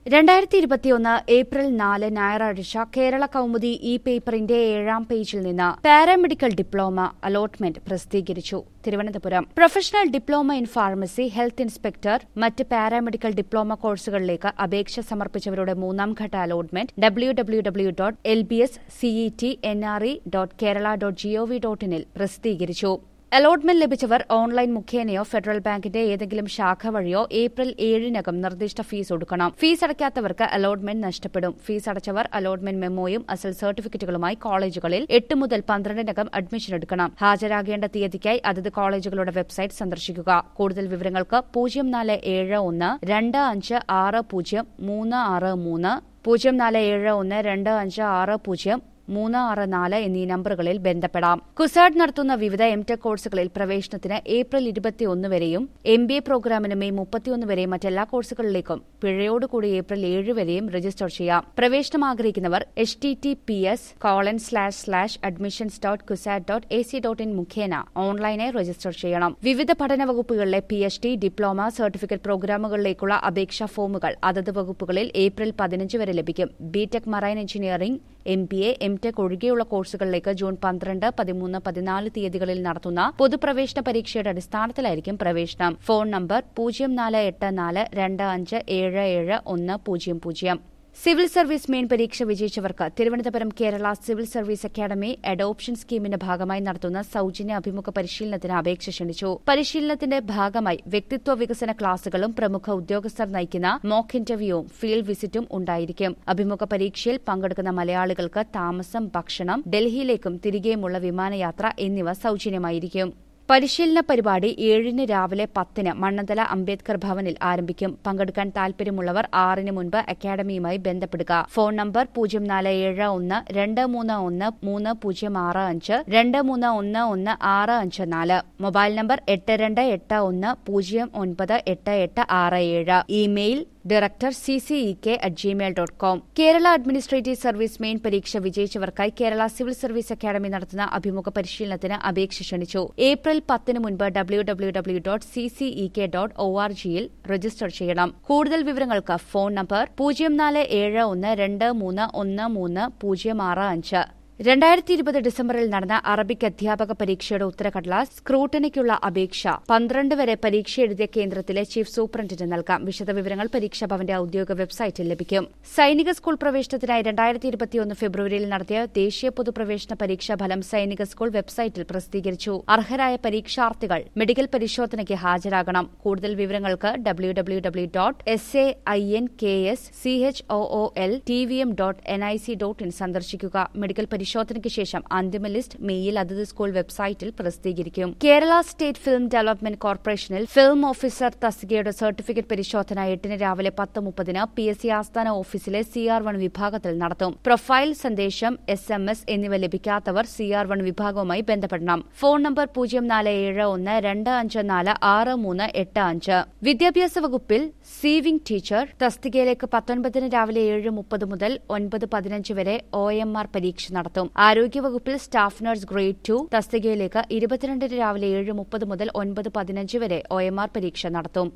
രണ്ടായിരത്തി ഇരുപത്തിയൊന്ന് ഏപ്രിൽ നാല് ഞായറാഴ്ച കേരള കൗമുദി ഇ പേപ്പറിന്റെ ഏഴാം പേജിൽ നിന്ന് പാരാമെഡിക്കൽ ഡിപ്ലോമ അലോട്ട്മെന്റ് പ്രസിദ്ധീകരിച്ചു Thiruvananthapuram professional diploma in pharmacy health inspector മറ്റ് പാരാമെഡിക്കൽ ഡിപ്ലോമ കോഴ്സുകളിലേക്ക് അപേക്ഷ സമർപ്പിച്ചവരുടെ മൂന്നാം ഘട്ട allotment W W W dot L B S C E T N R E dot Kerala dot gov dot ഇനിൽ പ്രസിദ്ധീകരിച്ചു അലോട്ട്മെന്റ് ലഭിച്ചവർ ഓൺലൈൻ മുഖേനയോ ഫെഡറൽ ബാങ്കിന്റെ ഏതെങ്കിലും ശാഖ വഴിയോ ഏപ്രിൽ ഏഴിനകം നിർദ്ദിഷ്ട ഫീസ് ഒടുക്കണം ഫീസ് അടയ്ക്കാത്തവർക്ക് അലോട്ട്മെന്റ് നഷ്ടപ്പെടും ഫീസ് അടച്ചവർ അലോട്ട്മെന്റ് മെമ്മോയും അസൽ സർട്ടിഫിക്കറ്റുകളുമായി കോളേജുകളിൽ എട്ട് മുതൽ പന്ത്രണ്ടിനകം അഡ്മിഷൻ എടുക്കണം ഹാജരാകേണ്ട തീയതിക്കായി അതത് കോളേജുകളുടെ വെബ്സൈറ്റ് സന്ദർശിക്കുക കൂടുതൽ വിവരങ്ങൾക്ക് പൂജ്യം നാല് ഏഴ് ഒന്ന് രണ്ട് അഞ്ച് ആറ് പൂജ്യം മൂന്ന് ആറ് മൂന്ന് പൂജ്യം നാല് ഏഴ് ഒന്ന് രണ്ട് അഞ്ച് ആറ് പൂജ്യം മൂന്ന് ആറ് നാല് എന്നീ നമ്പറുകളിൽ ബന്ധപ്പെടാം കുസാഡ് നടത്തുന്ന വിവിധ എം ടെക് കോഴ്സുകളിൽ പ്രവേശനത്തിന് ഏപ്രിൽ ഇരുപത്തിയൊന്ന് വരെയും എം ബി എ പ്രോഗ്രാമിന് മെയ് മുപ്പത്തിയൊന്ന് വരെയും മറ്റെല്ലാ കോഴ്സുകളിലേക്കും പിഴയോടുകൂടി ഏപ്രിൽ ഏഴ് വരെയും രജിസ്റ്റർ ചെയ്യാം പ്രവേശനം ആഗ്രഹിക്കുന്നവർ H T T P S colon slash slash admissions dot CUSAT dot A C dot in മുഖേന ഓൺലൈനായി രജിസ്റ്റർ ചെയ്യണം വിവിധ പഠന വകുപ്പുകളിലെ P H D diploma certificate പ്രോഗ്രാമുകളിലേക്കുള്ള അപേക്ഷാ ഫോമുകൾ അതത് വകുപ്പുകളിൽ ഏപ്രിൽ പതിനഞ്ച് വരെ ലഭിക്കും B Tech marine engineering M B A M tech ഒഴികെയുള്ള കോഴ്സുകളിലേക്ക് ജൂൺ പന്ത്രണ്ട് പതിമൂന്ന് പതിനാല് തീയതികളിൽ നടത്തുന്ന പൊതുപ്രവേശന പരീക്ഷയുടെ അടിസ്ഥാനത്തിലായിരിക്കും പ്രവേശനം ഫോൺ നമ്പർ പൂജ്യം നാല് എട്ട് നാല് രണ്ട് അഞ്ച് ഏഴ് ഏഴ് ഒന്ന് പൂജ്യം പൂജ്യം സിവിൽ സർവീസ് മെയിൻ പരീക്ഷ വിജയിച്ചവർക്ക് Thiruvananthapuram Kerala civil service academy adoption സ്കീമിന്റെ ഭാഗമായി നടത്തുന്ന സൌജന്യ അഭിമുഖ പരിശീലനത്തിന് അപേക്ഷ ക്ഷണിച്ചു പരിശീലനത്തിന്റെ ഭാഗമായി വ്യക്തിത്വ വികസന ക്ലാസുകളും പ്രമുഖ ഉദ്യോഗസ്ഥർ നയിക്കുന്ന മോക്ക് ഇന്റർവ്യൂവും ഫീൽഡ് വിസിറ്റും ഉണ്ടായിരിക്കും അഭിമുഖ പരീക്ഷയിൽ പങ്കെടുക്കുന്ന മലയാളികൾക്ക് താമസം ഭക്ഷണം ഡൽഹിയിലേക്കും തിരികെയുമുള്ള വിമാനയാത്ര എന്നിവ സൌജന്യമായിരിക്കും പരിശീലന പരിപാടി ഏഴിന് രാവിലെ പത്തിന് മണ്ണന്തല അംബേദ്കർ ഭവനിൽ ആരംഭിക്കും പങ്കെടുക്കാൻ താൽപര്യമുള്ളവർ ആറിന് മുൻപ് അക്കാദമിയുമായി ബന്ധപ്പെടുക ഫോൺ നമ്പർ പൂജ്യം നാല് ഏഴ് ഒന്ന് രണ്ട് മൂന്ന് ഒന്ന് മൂന്ന് പൂജ്യം ആറ് അഞ്ച് രണ്ട് മൂന്ന് ഒന്ന് ഒന്ന് ആറ് അഞ്ച് നാല് മൊബൈൽ നമ്പർ എട്ട് രണ്ട് എട്ട് ഒന്ന് പൂജ്യം ഒൻപത് എട്ട് എട്ട് ആറ് ഏഴ് email director C C E K at Gmail dot com Kerala administrative service main പരീക്ഷ വിജയിച്ചവർക്കായി കേരള സിവിൽ സർവീസ് അക്കാദമി നടത്തുന്ന അഭിമുഖ പരിശീലനത്തിന് അപേക്ഷ ക്ഷണിച്ചു ഏപ്രിൽ പത്തിന് മുൻപ് W W W dot C C E K dot O R ജിയിൽ രജിസ്റ്റർ ചെയ്യണം കൂടുതൽ വിവരങ്ങൾക്ക് ഫോൺ നമ്പർ പൂജ്യം നാല് ഏഴ് ഒന്ന് രണ്ട് മൂന്ന് ഒന്ന് മൂന്ന് പൂജ്യം ആറ് അഞ്ച് രണ്ടായിരത്തി ഇരുപത് ഡിസംബറിൽ നടന്ന അറബിക് അധ്യാപക പരീക്ഷയുടെ ഉത്തരക്കടലാസ് സ്ക്രൂട്ടനിക്കുള്ള അപേക്ഷ പന്ത്രണ്ട് വരെ പരീക്ഷ എഴുതിയ കേന്ദ്രത്തിലെ ചീഫ് സൂപ്രണ്ടിന് നൽകാം വിശദവിവരങ്ങൾ പരീക്ഷാ ഭവന്റെ ഔദ്യോഗിക വെബ്സൈറ്റിൽ ലഭിക്കും സൈനിക സ്കൂൾ പ്രവേശനത്തിനായി രണ്ടായിരത്തി ഇരുപത്തിയൊന്ന് ഫെബ്രുവരിയിൽ നടത്തിയ ദേശീയ പൊതുപ്രവേശന പരീക്ഷാ ഫലം സൈനിക സ്കൂൾ വെബ്സൈറ്റിൽ പ്രസിദ്ധീകരിച്ചു അർഹരായ പരീക്ഷാർത്ഥികൾ മെഡിക്കൽ പരിശോധനയ്ക്ക് ഹാജരാകണം കൂടുതൽ വിവരങ്ങൾക്ക് W W W dot S A I N K S C H O O L T V M dot N I C dot in സന്ദർശിക്കുക മെഡിക്കൽ പരിശോധനയ്ക്ക് ശേഷം അന്തിമ ലിസ്റ്റ് മെയിൽ അതത് സ്കൂൾ വെബ്സൈറ്റിൽ പ്രസിദ്ധീകരിക്കും കേരള സ്റ്റേറ്റ് ഫിലിം ഡെവലപ്മെന്റ് കോർപ്പറേഷനിൽ film officer തസ്തികയുടെ certificate പരിശോധന എട്ടിന് രാവിലെ പത്ത് മുപ്പതിന് പി എസ് സി ആസ്ഥാന ഓഫീസിലെ സി ആർ വൺ വിഭാഗത്തിൽ നടത്തും പ്രൊഫൈൽ സന്ദേശം എസ് എം എസ് എന്നിവ ലഭിക്കാത്തവർ സി ആർ വൺ വിഭാഗവുമായി ബന്ധപ്പെടണം ഫോൺ നമ്പർ പൂജ്യം നാല് ഏഴ് ഒന്ന് രണ്ട് അഞ്ച് നാല് ആറ് മൂന്ന് എട്ട് അഞ്ച് വിദ്യാഭ്യാസ വകുപ്പിൽ സീവിംഗ് ടീച്ചർ തസ്തികയിലേക്ക് പത്തൊൻപതിന് രാവിലെ ഏഴ് മുപ്പത് മുതൽ ഒൻപത് പതിനഞ്ച് വരെ ഒ എം ആർ പരീക്ഷ നടത്തും ആരോഗ്യവകുപ്പിൽ സ്റ്റാഫ് നഴ്സ് ഗ്രേഡ് ടു തസ്തികയിലേക്ക് ഇരുപത്തിരണ്ടിന് രാവിലെ ഏഴ് മുപ്പത് മുതൽ ഒൻപത് പതിനഞ്ച് വരെ ഒ എം ആർ പരീക്ഷ നടത്തും